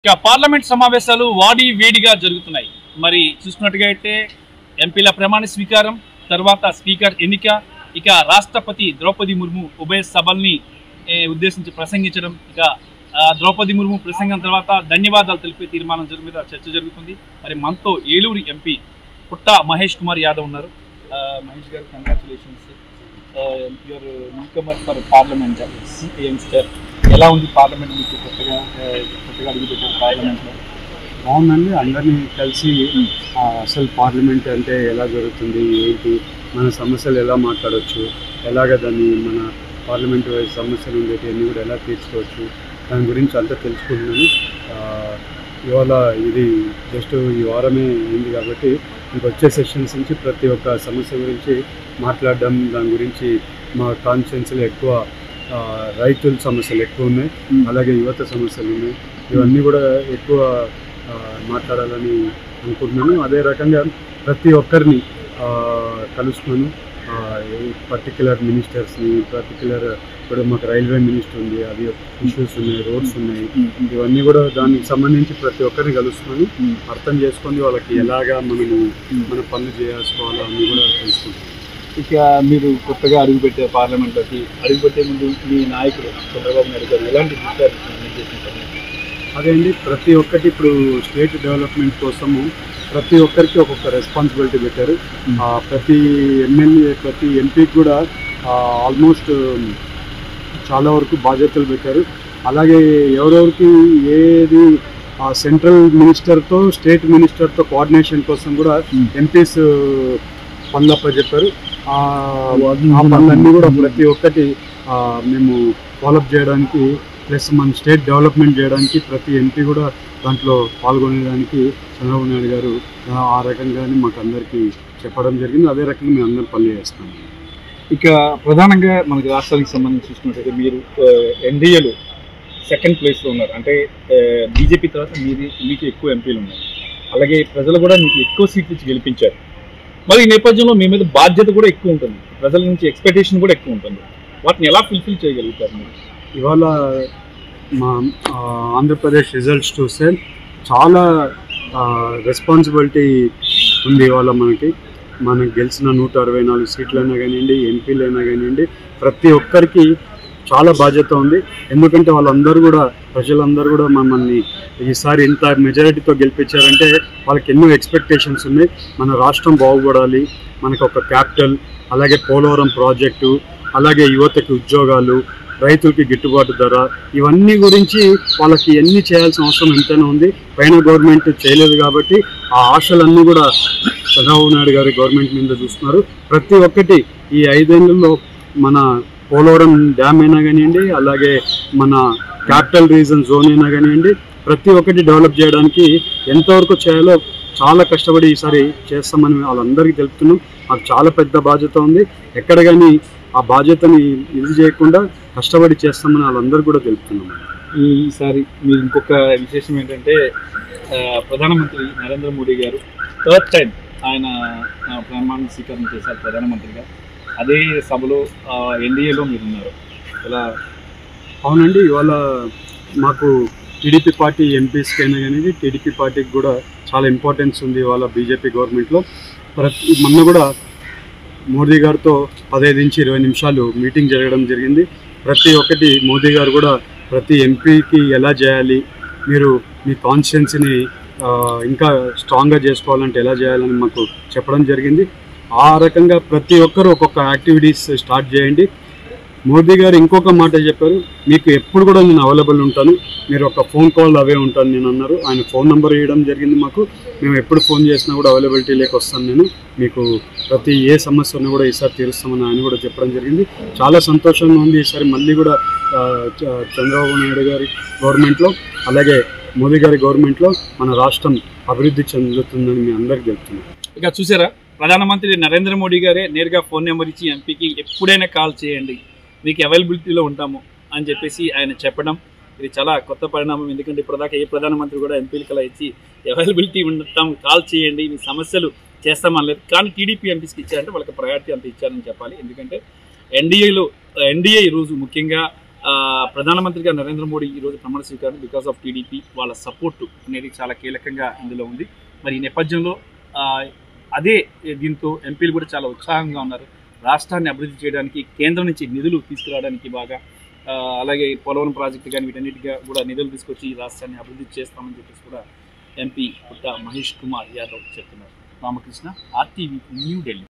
ఇక పార్లమెంట్ సమావేశాలు వాడి వేడిగా జరుగుతున్నాయి మరి చూసుకున్నట్టుగా అయితే ఎంపీల ప్రమాణ స్వీకారం తర్వాత స్పీకర్ ఎన్నిక ఇక రాష్ట్రపతి ద్రౌపది ముర్ము ఉభయ సభల్ని ఏ, ఉద్దేశించి ప్రసంగించడం ఇక ఆ, ద్రౌపది ముర్ము ప్రసంగం తర్వాత ధన్యవాదాలు తెలిపే తీర్మానం జరుగు మీద చర్చ జరుగుతుంది మరి మనతో ఏలూరు ఎంపీ పుట్ట మహేష్ కుమార్ యాదవ్ ఉన్నారు ఆ, మహేష్ గారు congratulations your newcomer for parliament youngster ఎలా ఉంది పార్లమెంట్ మీకు కొత్తగా ఆ, కొత్తగా అడుగుపెట్టారు పార్లమెంట్లో బాగుందండి అందరినీ కలిసి ఆ, అసలు పార్లమెంట్ అంటే ఎలా జరుగుతుంది ఏంటి మన సమస్యలు ఎలా మాట్లాడవచ్చు ఎలాగ దాన్ని మన పార్లమెంట్ సమస్యలు ఉండేవి అన్నీ కూడా ఎలా తీర్చుకోవచ్చు దాని గురించి అంతా తెలుసుకుంటున్నాను ఆ, ఇవాళ ఇది జస్ట్ ఈ వారమే అయింది కాబట్టి ఇంకొచ్చే సెషన్స్ నుంచి ప్రతి ఒక్క సమస్య గురించి మాట్లాడడం దాని గురించి మా కాన్స్టిట్యున్సీలో ఎక్కువ ఆ, రైతుల సమస్యలు ఎక్కువ ఉన్నాయి అలాగే యువత సమస్యలు ఉన్నాయి ఇవన్నీ కూడా ఎక్కువ ఆ, మాట్లాడాలని అనుకుంటున్నాను అదే రకంగా ప్రతి ఒక్కరిని ఆ, కలుసుకున్నాను పర్టికులర్ మినిస్టర్స్ని పర్టికులర్ ఇప్పుడు మాకు రైల్వే మినిస్టర్ ఉంది అది ఇష్యూస్ ఉన్నాయి రోడ్స్ ఉన్నాయి ఇవన్నీ కూడా దానికి సంబంధించి ప్రతి ఒక్కరిని కలుసుకొని అర్థం చేసుకొని వాళ్ళకి ఎలాగా మనము మన పనులు చేసుకోవాలో అన్నీ కూడా తెలుసుకుంటాం ఇక మీరు కొత్తగా అడుగుపెట్టారు పార్లమెంట్లోకి అడుగుపెట్టే ముందు మీ నాయకుడు చంద్రబాబు నాయుడు గారు ఎలాంటి దిశాలు చేసింటారు అదే అండి ప్రతి ఒక్కటి ఇప్పుడు స్టేట్ డెవలప్మెంట్ కోసము ప్రతి ఒక్కరికి ఒక్కొక్క రెస్పాన్సిబిలిటీ పెట్టారు ఆ, ప్రతి ఎమ్మెల్యే ప్రతి ఎంపీకి కూడా ఆల్మోస్ట్ చాలా వరకు బాధ్యతలు పెట్టారు అలాగే ఎవరెవరికి ఏది ఆ సెంట్రల్ మినిస్టర్తో స్టేట్ మినిస్టర్తో కోఆర్డినేషన్ కోసం కూడా ఎంపీస్ పనులప్ప చెప్పారు ఆ ఆ పనులన్నీ కూడా ప్రతి ఒక్కటి ఆ, మేము ఫాలోఅప్ చేయడానికి ప్లస్ మన స్టేట్ డెవలప్మెంట్ చేయడానికి ప్రతి ఎంపీ కూడా దాంట్లో పాల్గొనేదానికి చంద్రబాబు నాయుడు గారు ఆ, ఆ రకంగానే మాకు అందరికీ చెప్పడం జరిగింది అదే రకంగా మేము అందరం పనులు చేస్తాం ఇక ప్రధానంగా మనకి రాష్ట్రానికి సంబంధించి చూసుకున్నట్టయితే మీరు ఎన్డీఏలో సెకండ్ ప్లేస్లో ఉన్నారు అంటే బీజేపీ తర్వాత మీది మీకు ఎక్కువ ఎంపీలు ఉన్నాయి అలాగే ప్రజలు కూడా మీకు ఎక్కువ సీట్లు ఇచ్చి గెలిపించారు మరి ఈ నేపథ్యంలో మీ మీద బాధ్యత కూడా ఎక్కువ ఉంటుంది ప్రజల నుంచి ఎక్స్పెక్టేషన్ కూడా ఎక్కువ ఉంటుంది వాటిని ఎలా ఫుల్ఫిల్ చేయగలుగుతారు మీరు ఇవాళ మా ఆ, ఆంధ్రప్రదేశ్ రిజల్ట్స్ చూస్తే చాలా రెస్పాన్సిబిలిటీ ఉంది ఇవాళ మనకి మనకి గెలిచిన నూట అరవై నాలుగు సీట్లైనా కానివ్వండి ఎంపీలైనా కానివ్వండి ప్రతి ఒక్కరికి చాలా బాధ్యత ఉంది ఎందుకంటే వాళ్ళందరూ కూడా ప్రజలందరూ కూడా మమ్మల్ని ఈసారి ఇంత మెజారిటీతో గెలిపించారంటే వాళ్ళకి ఎన్నో ఎక్స్పెక్టేషన్స్ ఉన్నాయి మన రాష్ట్రం బాగుపడాలి మనకు ఒక క్యాపిటల్ అలాగే పోలవరం ప్రాజెక్టు అలాగే యువతకి ఉద్యోగాలు రైతులకి గిట్టుబాటు ధర ఇవన్నీ గురించి వాళ్ళకి ఎన్ని చేయాల్సిన అవసరం ఎంతైనా ఉంది పైన గవర్నమెంట్ చేయలేదు కాబట్టి ఆ ఆశలన్నీ కూడా చంద్రబాబు నాయుడు గారి గవర్నమెంట్ మీద చూస్తున్నారు ప్రతి ఒక్కటి ఈ ఐదేళ్లలో మన పోలవరం డ్యామ్ అయినా కానివ్వండి అలాగే మన క్యాపిటల్ రీజన్ జోన్ అయినా కానివ్వండి ప్రతి ఒక్కటి డెవలప్ చేయడానికి ఎంతవరకు చేయాలో చాలా కష్టపడి ఈసారి చేస్తామని వాళ్ళందరికీ తెలుపుతున్నాం మాకు చాలా పెద్ద బాధ్యత ఉంది ఎక్కడ కానీ ఆ బాధ్యతని ఇది చేయకుండా కష్టపడి చేస్తామని వాళ్ళందరూ కూడా తెలుపుతున్నాం ఈసారి మీరు ఇంకొక విశేషం ఏంటంటే ఆ, ప్రధానమంత్రి నరేంద్ర మోడీ గారు థర్డ్ టైం ఆయన ఆ, ప్రమాణ స్వీకారం చేశారు ప్రధానమంత్రిగా అదే సభలో ఎన్డీఏలో మీరు ఉన్నారు ఇలా అవునండి ఇవాళ మాకు టీడీపీ పార్టీ ఎంపీస్కి అయినా కానీ టీడీపీ పార్టీకి కూడా చాలా ఇంపార్టెన్స్ ఉంది ఇవాళ బీజేపీ గవర్నమెంట్లో ప్రతి మొన్న కూడా మోదీ గారితో పదహైదు నుంచి ఇరవై నిమిషాలు మీటింగ్ జరగడం జరిగింది ప్రతి ఒక్కటి మోదీ గారు కూడా ప్రతి ఎంపీకి ఎలా చేయాలి మీరు మీ కాన్స్టిట్యున్సీని ఇంకా స్ట్రాంగ్గా చేసుకోవాలంటే ఎలా చేయాలని మాకు చెప్పడం జరిగింది ఆ రకంగా ప్రతి ఒక్కరు ఒక్కొక్క యాక్టివిటీస్ స్టార్ట్ చేయండి మోదీ గారు ఇంకొక మాట చెప్పారు మీకు ఎప్పుడు కూడా నేను అవైలబుల్ ఉంటాను మీరు ఒక ఫోన్ కాల్ అవే ఉంటాను నేను అన్నారు ఆయన ఫోన్ నెంబర్ ఇవ్వడం జరిగింది మాకు మేము ఎప్పుడు ఫోన్ చేసినా కూడా అవైలబిలిటీ లేక వస్తాను నేను మీకు ప్రతి ఏ సమస్య ఉన్నా కూడా ఈసారి తీరుస్తామని ఆయన కూడా చెప్పడం జరిగింది చాలా సంతోషంగా ఉంది ఈసారి మళ్ళీ కూడా ఆ, చ- చంద్రబాబు నాయుడు గారి గవర్నమెంట్లో అలాగే మోదీ గారి గవర్నమెంట్లో మన రాష్ట్రం అభివృద్ధి చెందుతుందని మీ అందరికీ చెప్తున్నాను ఇక చూసారా ప్రధానమంత్రి నరేంద్ర మోడీ గారే నేరుగా ఫోన్ నెంబర్ ఇచ్చి ఎంపీకి ఎప్పుడైనా కాల్ చేయండి మీకు అవైలబిలిటీలో ఉంటాము అని చెప్పేసి ఆయన చెప్పడం ఇది చాలా కొత్త పరిణామం ఎందుకంటే ఇప్పటిదాకా ఏ ప్రధానమంత్రి కూడా ఎంపీలకి అలా ఇచ్చి అవైలబిలిటీ ఉంటాం కాల్ చేయండి మీ సమస్యలు చేస్తామనలేదు కానీ టీడీపీ ఎంపీస్కి ఇచ్చారంటే వాళ్ళకి ప్రయారిటీ అంత ఇచ్చారని చెప్పాలి ఎందుకంటే ఎన్డీఏలో ఎన్డీఏ ఈరోజు ముఖ్యంగా ఆ, ప్రధానమంత్రిగా నరేంద్ర మోడీ ఈరోజు ప్రమాణ స్వీకారం బికాస్ ఆఫ్ టీడీపీ వాళ్ళ సపోర్టు అనేది చాలా కీలకంగా ఇందులో ఉంది మరి ఈ నేపథ్యంలో ఆ, అదే దీంతో ఎంపీలు కూడా చాలా ఉత్సాహంగా ఉన్నారు రాష్ట్రాన్ని అభివృద్ధి చేయడానికి కేంద్రం నుంచి నిధులు తీసుకురావడానికి బాగా ఆ, అలాగే పోలవరం ప్రాజెక్టు కానీ వీటన్నిటిగా కూడా నిధులు తీసుకొచ్చి ఈ రాష్ట్రాన్ని అభివృద్ధి చేస్తామని చెప్పేసి కూడా ఎంపీ పుట్ట మహేష్ కుమార్ యాదవ్ చెప్తున్నారు రామకృష్ణ ఆర్టీవీ న్యూ ఢిల్లీ